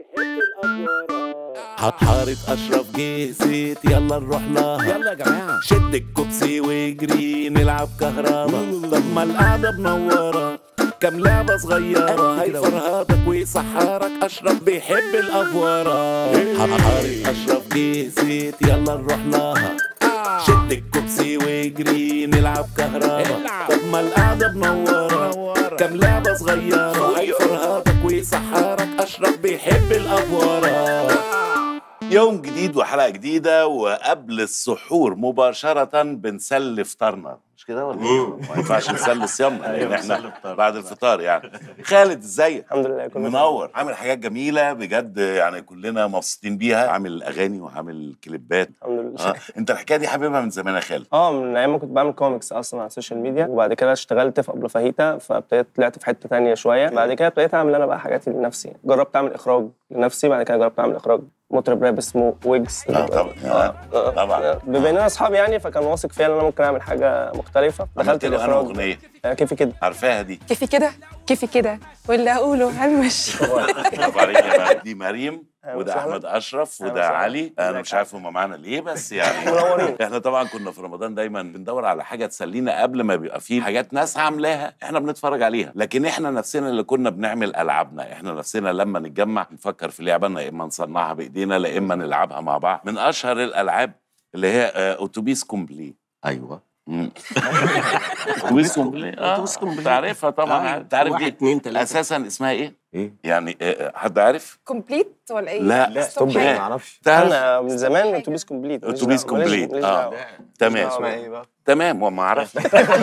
حارة أشرف جيزت يلا نروح لها يلا يا جماعه شد الكوبسي واجري نلعب كهربا طب ما القعدة منورة كام لعبة صغيرة هيفرهدك ويسحرك أشرف بيحب الأفورة حارة أشرف جيزت يلا نروح لها شد الكوبسي واجري نلعب كهربا العب. طب ما القعدة منورة منورة. كام لعبة صغيرة هيفرهدك ويسحرك أشرف بيحب الأفورة يوم جديد وحلقة جديدة وقبل السحور مباشرة بنسلي فطارنا مش كده ولا ايه؟ ما ينفعش نسلي صيامنا لان احنا بعد الفطار يعني خالد ازيك؟ الحمد لله كله منور عامل حاجات جميلة بجد يعني كلنا مبسوطين بيها عامل اغاني وعامل كليبات الحمد لله اه انت الحكاية دي حبيبها من زمان يا خالد اه من ايام ما كنت بعمل كوميكس اصلا على السوشيال ميديا وبعد كده اشتغلت في ابله فاهيتا فابتديت طلعت في حته تانية شويه بعد كده ابتديت اعمل انا بقى حاجاتي لنفسي جربت اعمل اخراج لنفسي بعد كده جربت اعمل اخراج مطرب راب اسمه ويجز اه طبعا آه، آه، طبعا. آه. بما اننا اصحاب يعني فكان واثق فيا ان انا ممكن اعمل حاجه مختلفه عملت دخلت له انا الاخراج اغنية آه، كيفي كده عارفاها دي كيفي كده كيفي كده واللي اقوله هنمشي برافو عليك يا مريم. دي مريم أهلا وده وسهلا. احمد اشرف أهلا وده وسهلا. علي انا ازيك مش يا عارف هم معانا ليه بس يعني منورين. احنا طبعا كنا في رمضان دايما بندور على حاجه تسلينا قبل ما بيبقى فيه حاجات ناس عاملاها احنا بنتفرج عليها لكن احنا نفسنا اللي كنا بنعمل العابنا احنا نفسنا لما نتجمع نفكر في لعبه يا اما نصنعها بايدينا لا اما نلعبها مع بعض من اشهر الالعاب اللي هي آه، اتوبيس كومبلي ايوه مم. اتوبيس كومبلي اه أتوبيس كومبلي. تعرفها طبعا آه، انت عارف واحد، دي اتنين، تلاتة. اساسا اسمها ايه ايه يعني آه، حد عارف كومبليت ولا ايه؟ لا. لا ستوب طب حاجة. ما اعرفش تعرف انا من زمان اتوبيس كومبليت ماليش أتوبيس دعوة، ماليش- كومبليت، ماليش آه. دعوة. تمام اسمها ايه بقى تمام وما اعرفش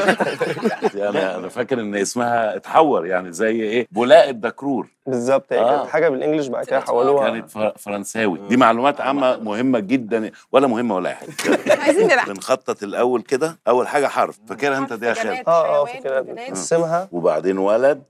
انا انا فاكر ان اسمها اتحور يعني زي ايه بولاء الدكرور بالظبط هي آه. كانت حاجه بالانجلش بعد كده حولوها كانت فر- فرنساوي دي معلومات عامه مهمه جدا ولا مهمه ولا اي حاجه عايزين نلعب بنخطط الاول كده اول حاجه حرف فاكرها انت دي يا حرف خالد جماد. اه اه حيوان، فكرة جماد. نقسمها وبعدين ولد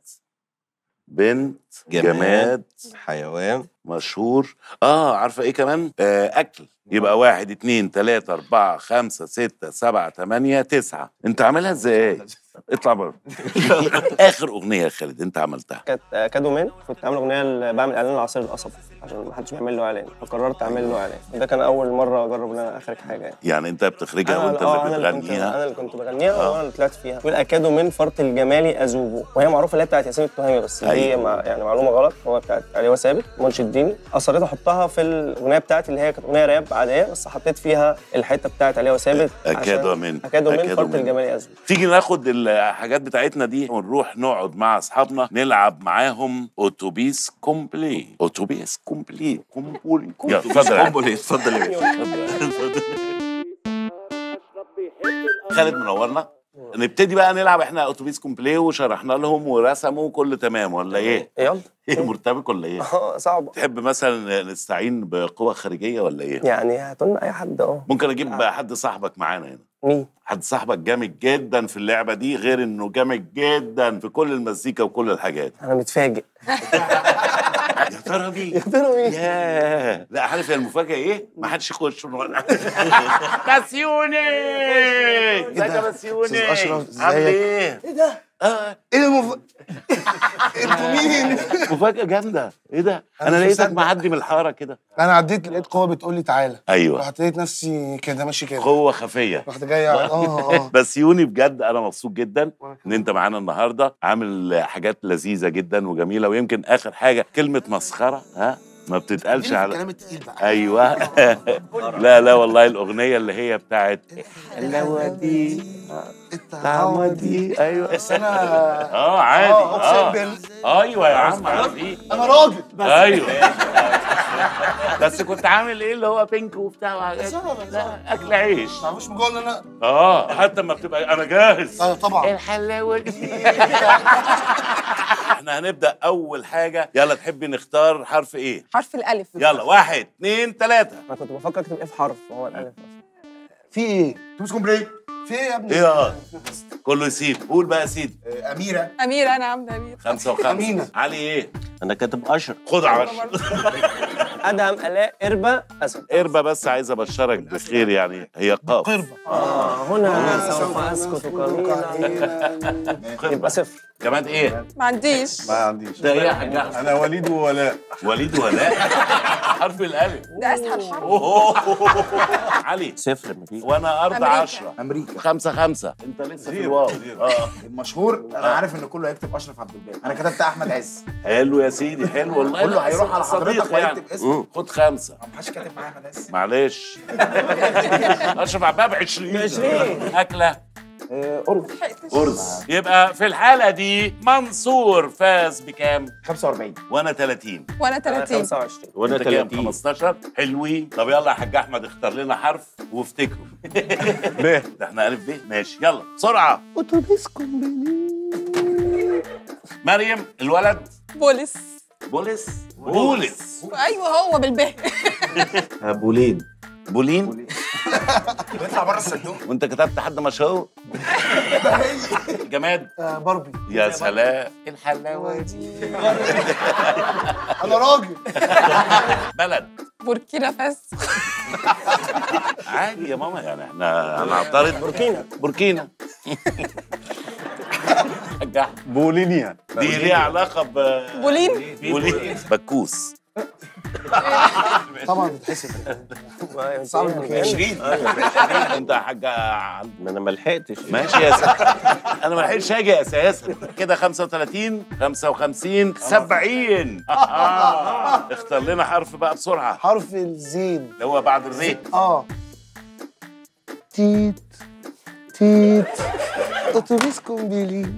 بنت جماد حيوان مشهور اه عارفه ايه كمان آه اكل يبقى واحد اتنين تلاتة أربعة خمسة ستة سبعة تمانية تسعة أنت عاملها إزاي؟ اطلع بره آخر أغنية يا خالد أنت عملتها كانت آه، كادو مان كنت عامل اغنيه ل- بعمل اعلان لعصير القصب عشان ما حدش بيعمل له اعلان فقررت اعمل له اعلان ده كان اول مره اجرب ان انا اخرج حاجه يعني يعني أنت بتخرجها وأنت آه، اللي أنا كنت بتغنيها انا اللي كنت بغنيها وانا اللي طلعت فيها والاكادو من فرط الجمال اذوبه وهي معروفه اللي هي بتاعت ياسين التهامي بس دي أيوة. مع يعني معلومه غلط هو بتاعت علي ثابت منشد الديني اصريت احطها في الاغنيه بتاعتي اللي هي كانت اغنيه راب عاديه بس حطيت فيها الحته بتاعت علي ثابت أكادو عشان- من اكادو من أكادو فرط من. الجمال اذوبه تيجي ناخد الحاجات بتاعتنا دي ونروح نقعد مع أصحابنا نلعب معاهم أوتوبيس كومبلي أوتوبيس كومبلي كومبلي يلا اتفضل يا اتفضل اتفضل يا باشا خالد منورنا نبتدي بقى نلعب احنا اتوبيس كومبلي وشرحنا لهم ورسموا وكل تمام ولا ايه؟ يلا ايه مرتبك ولا ايه؟ اه صعبه تحب مثلا نستعين بقوة خارجية ولا ايه؟ يعني هاتوا لنا اي حد اه ممكن اجيب حد صاحبك معانا هنا مين حد صاحبك جامد جدا في اللعبة دي غير انه جامد جدا في كل المزيكا وكل الحاجات انا متفاجئ يا ترى مين؟ يا ترى مين ياه لا عارف هي المفاجأة ايه؟ ما حدش يخش بسيوني ازيك يا بسيوني أستاذ أشرف، عامل إزيك؟ ايه؟ ايه ده اه ايه المف... انتوا مين؟ مفاجأة جامدة ايه ده؟ أنا انا مش لقيتك مصدق. معدي من الحارة كده انا عديت لقيت قوه بتقول لي تعالى ايوه رحت لقيت نفسي كده ماشي كده قوة خفية رحت جاي اه اه بس يوني بجد انا مبسوط جدا ان انت معانا النهارده عامل حاجات لذيذه جدا وجميله ويمكن اخر حاجه كلمه مسخره ها ما بتتقالش على الكلام التقيل بقى ايوه لا لا والله الاغنيه اللي هي بتاعت اللوة دي طعمة دي ايوه بس انا اه عادي اه اقسم اه بالله ايوه يا عم عارفين انا راجل ايوه بس كنت عامل ايه اللي هو بينك وبتاع وحاجات سبب لا اكل عيش ما مش مجول ان انا اه حتى ما بتبقى انا جاهز اه طبعا الحلاوه دي احنا هنبدا اول حاجه يلا تحبي نختار حرف ايه حرف الالف يلا واحد اتنين تلاته انا كنت بفكر اكتب ايه في حرف هو الالف في ايه؟ توماس كومبري في ايه يا ابني؟ ايه اه كله يسيب قول بقى يا سيدي آه، اميره اميره انا عامله اميره خمسة وخمسة أمينة. علي ايه انا كاتب اشرف خد عشر ادهم الاء قربه اسد قربة بس عايز ابشرك بخير يعني هي قاف قربة آه هنا سوف اسكت قليلا يبقى صفر جماد ايه؟ ما عنديش ما عنديش ده ايه يا حاج احمد؟ انا وليد وولاء وليد ولاء حرف الالف ده اسهل حرف أوه. علي صفر مفيش وانا ارض أمريكا. عشرة امريكا خمسة خمسة انت لسه في زيرو، الواو زيرو. اه المشهور انا عارف ان كله هيكتب اشرف عبد الباقي انا كتبت احمد عز حلو يا سيدي حلو والله كله هيروح على صديق حضرتك يعني ويكتب اسمه خد خمسة ما حدش كاتب معايا احمد عز معلش اشرف عباب 20 20. اكله قرب أرز يبقى في الحالة دي منصور فاز بكام؟ 45 وانا 30 وانا 30 25 وانا انت كام 30 15 حلوين طب يلا يا حاج احمد اختار لنا حرف وافتكروا ب ده احنا الف ب ماشي يلا بسرعه مريم الولد بوليس بوليس بوليس ايوه هو بالب بولين بولين بيطلع بره الصندوق وانت كتبت حد مشهور جماد باربي يا سلام الحلاوه دي انا راجل بلد بوركينا فاسو عادي يا ماما يعني احنا هنعترض بوركينا بوركينا حاج أحمد. بولينيا دي ليها علاقه ب بولين بولين بكوس طبعا بتحسب صعب 20 انت يا حاج عن- ما انا ما لحقتش ماشي يا سيدي انا ما لحقتش اجي اساسا كده 35 55 70 اختار لنا حرف بقى بسرعه حرف الزين اللي هو بعد الري اه تيت تيت اتوبيس كومبليت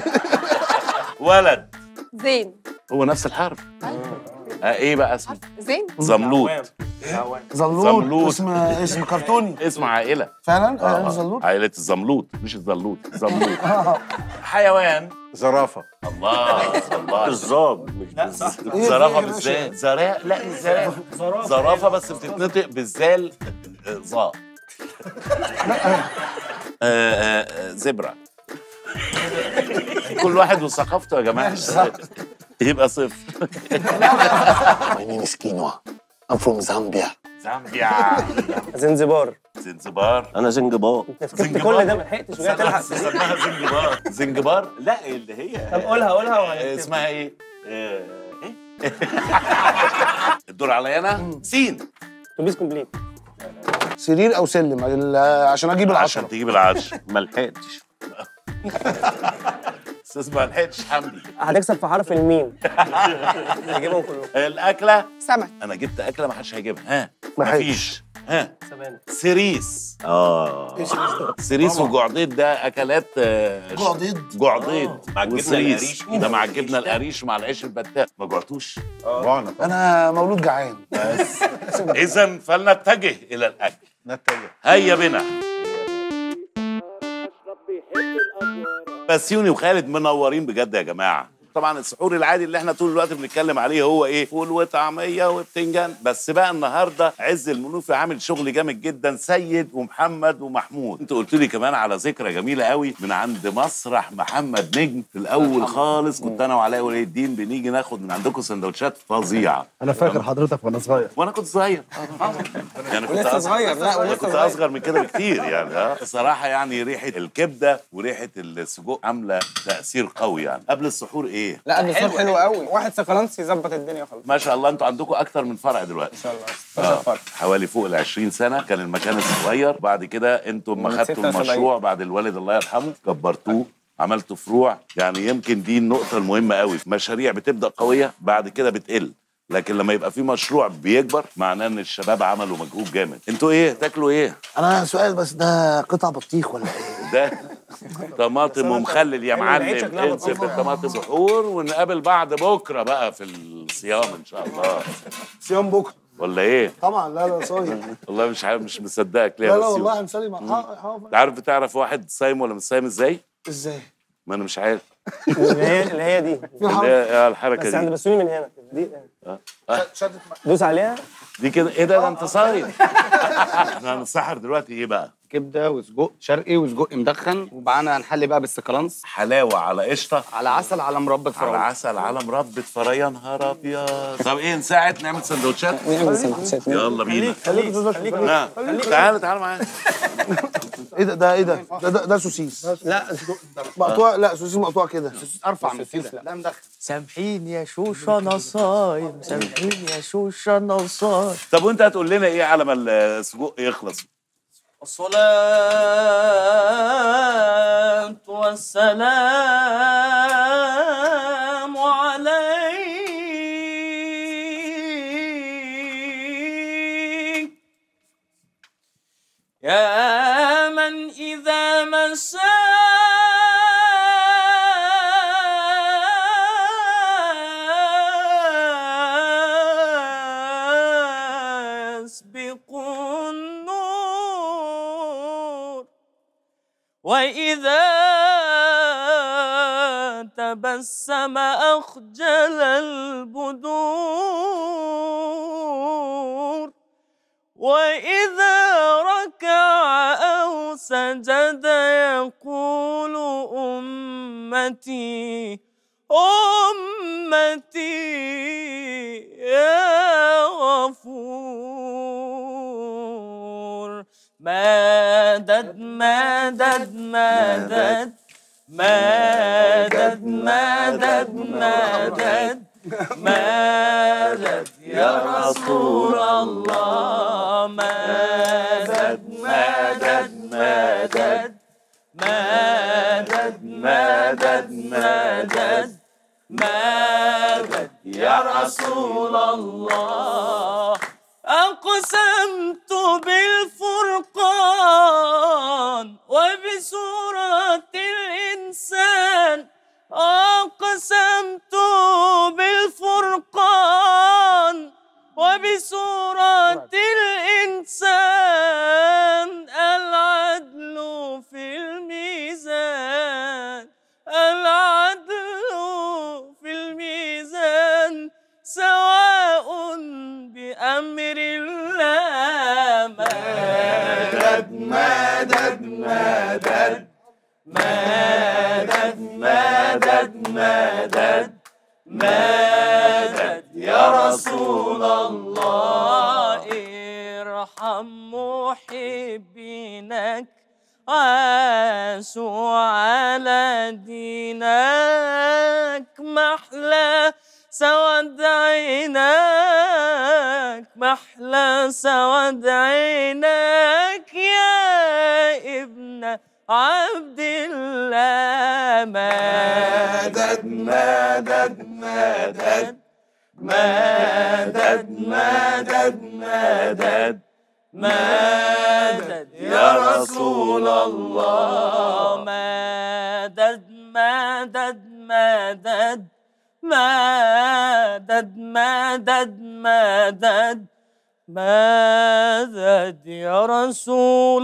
ولد زين هو نفس الحرف آه ايه بقى اسمه زين زملوط زلوط زملوط. اسم اسم كرتوني اسم عائله فعلا آه، آه، زلوط عائله الزملوط مش الزلوط زملوط حيوان زرافه الله الله بالظبط مش بالظبط إيه زرافه في إيه يا بالذات زراء لا مش زراء زرافه بس بتتنطق بالزال آه، ظا آه، آه، آه، زبرة كل واحد وثقافته يا جماعه يبقى صفر My name is Quinoa. I'm from Zambia. زامبيا زنزبار زنزبار انا زنجبار انت كتبت كل ده ما لحقتش وجاي تلحق اسمها زنجبار زنجبار لا اللي هي طب قولها قولها آه، وهنكتب. اسمها ايه؟ آه، ايه؟ الدور عليا انا سين اتوبيس كومبليت سرير او سلم ال- عشان اجيب عشان العشرة تجيب العشر ما لحقتش استاذ ما لحقتش حمدي هتكسب في حرف الميم هجيبهم كلهم الاكله سمك انا جبت اكله ما حدش هيجيبها ها ما مفيش ها سبانخ سيريس اه سيريس وجعضيد ده اكلات آه، ش- جعضيد. جعضيد مع الجبنة وسيريس. القريش. ده مع الجبنه القريش ومع العيش البتاع ما جعتوش انا مولود جعان اذا فلنتجه الى الاكل نتجه هيا بنا بسيوني وخالد منورين بجد يا جماعه طبعا السحور العادي اللي احنا طول الوقت بنتكلم عليه هو ايه فول وطعميه وبتنجان بس بقى النهارده عز المنوفي عامل شغل جامد جدا سيد ومحمد ومحمود انت قلت لي كمان على ذكرى جميله قوي من عند مسرح محمد نجم في الاول خالص كنت انا وعلاء ولي الدين بنيجي ناخد من عندكم سندوتشات فظيعه انا فاكر حضرتك وانا صغير وانا كنت صغير يعني كنت ولسه أصغر- صغير لا انا ولسه كنت صغير اصغر من كده بكتير يعني اه الصراحه يعني ريحه الكبده وريحه السجق عامله تاثير قوي يعني قبل السحور ايه لا الدستور حلو قوي واحد سكالانس يظبط الدنيا خالص ما شاء الله انتوا عندكم اكتر من فرع دلوقتي ان شاء الله 16 آه. فرق حوالي فوق ال 20 سنه كان المكان الصغير بعد كده انتوا لما من خدتوا 76. المشروع بعد الوالد الله يرحمه كبرتوه عملتوا فروع يعني يمكن دي النقطه المهمه قوي مشاريع بتبدا قويه بعد كده بتقل لكن لما يبقى في مشروع بيكبر معناه ان الشباب عملوا مجهود جامد انتوا ايه تاكلوا ايه انا سؤال بس ده قطع بطيخ ولا ايه؟ ده طماطم ومخلل يا حلو، معلم العيش شكلها انسف بطيخة. الطماطم سحور ونقابل بعض بكره بقى في الصيام ان شاء الله صيام بكره ولا ايه طبعا لا لا صايم والله مش عارف مش مصدقك ليه لا يا لا بس والله هنصلي مع ها- ها- انت عارف بتعرف واحد صايم ولا مش صايم ازاي ازاي؟ ما انا مش عارف اللي هي اللي هي دي اللي هي الحركه بس دي هندبسوني من هنا دي شدت دوس عليها دي كده ايه ده ده انت صايم احنا هنسحر دلوقتي ايه بقى كبده وسجق شرقي وسجق مدخن ومعانا هنحلي بقى بالسكالانس حلاوه على قشطه على عسل على مربى على فراوله عسل على مربى فرايه يا نهار ابيض طب ايه نساعد نعمل سندوتشات نعمل سندوتشات يلا بينا خليك خليك لا تعالى تعالى معايا ايه ده ده ايه ده ده ده, ده سوسيس لا مقطوع لا سوسيس مقطوع كده ارفع من كده لا مدخن سامحيني يا شوشة انا صايم سامحيني يا شوشة انا صايم طب وانت هتقول لنا ايه على ما السجق يخلص الصلاة والسلام عليك يا من إذا مسا يسبق النور وإذا تبسم أخجل البدور وإذا ركع أو سجد يقول أمتي أمتي يا غفور مدد مدد مدد مدد مدد مدد مدد يا رسول الله مدد مدد مدد مدد مدد مدد مدد يا رسول الله أقسمت بالفرقان وبسورة الإنسان أقسمت بالفرقان وبسورة الإنسان العدل في الميزان العدل في الميزان سواء بأمر الله مدد مدد مدد مدد مدد مدد مدد يا رسول الله ارحم محبينك عاشوا على دينك محلى سود عينك محلى سود عينك يا ابن عبد الله مدد مدد مدد مدد مدد مدد مدد يا رسول الله مدد مدد مدد مدد مدد مدد مدد يا رسول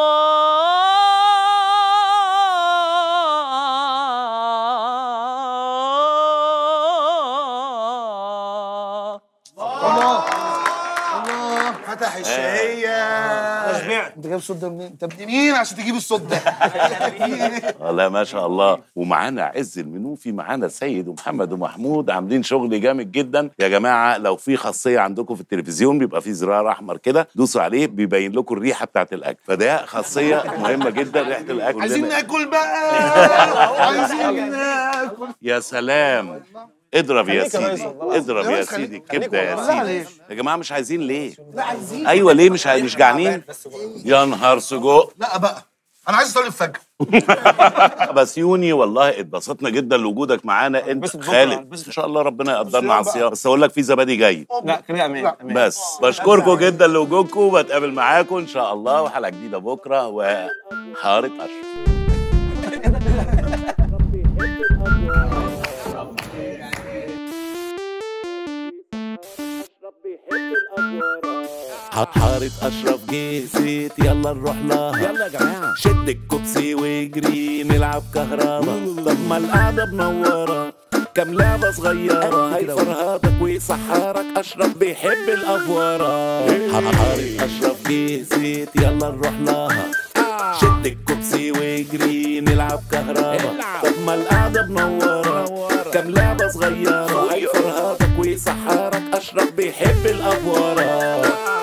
الله الله الله فتح الشهية انت جايب الصوت ده منين؟ انت ابن مين عشان تجيب الصوت ده؟ والله ما شاء الله ومعانا عز المنوفي معانا سيد ومحمد ومحمود عاملين شغل جامد جدا يا جماعه لو في خاصيه عندكم في التلفزيون بيبقى في زرار احمر كده دوسوا عليه بيبين لكم الريحه بتاعت الاكل فده خاصيه مهمه جدا ريحه الاكل عايزين لنا- ناكل بقى عايزين ناكل يا سلام اضرب يا خليك يا ريس سيدي والله. اضرب يا يا ريس خليك- سيدي الكبده يا والله سيدي عليك. يا جماعه مش عايزين ليه لا عايزين ايوه ليه مش عاي- مش جعانين يا نهار سجق لا بقى انا عايز اصلي الفجر بس يوني والله اتبسطنا جدا لوجودك معانا انت هنبسط بكرة، خالد هنبسط. ان شاء الله ربنا يقدرنا الصيام على بقى. الصيام بس اقول لك في زبادي جاي لا كده امان لا. امان بس بشكركم جدا لوجودكم وبتقابل معاكم ان شاء الله وحلقه جديده بكره وحاره اشرف حارة أشرف جيزيت يلا نروح لها يلا يا جماعة شد الكوبسي واجري نلعب كهربا طب ما القعدة منورة كام لعبة صغيرة هيفرهدك ويسحرك أشرف بيحب الأفورة حارة أشرف جيزيت يلا نروح لها شد الكوبسي واجري نلعب كهربا طب ما القعدة منورة كام لعبة صغيرة هيفرهدك ويسحرك أشرف بيحب الأفورة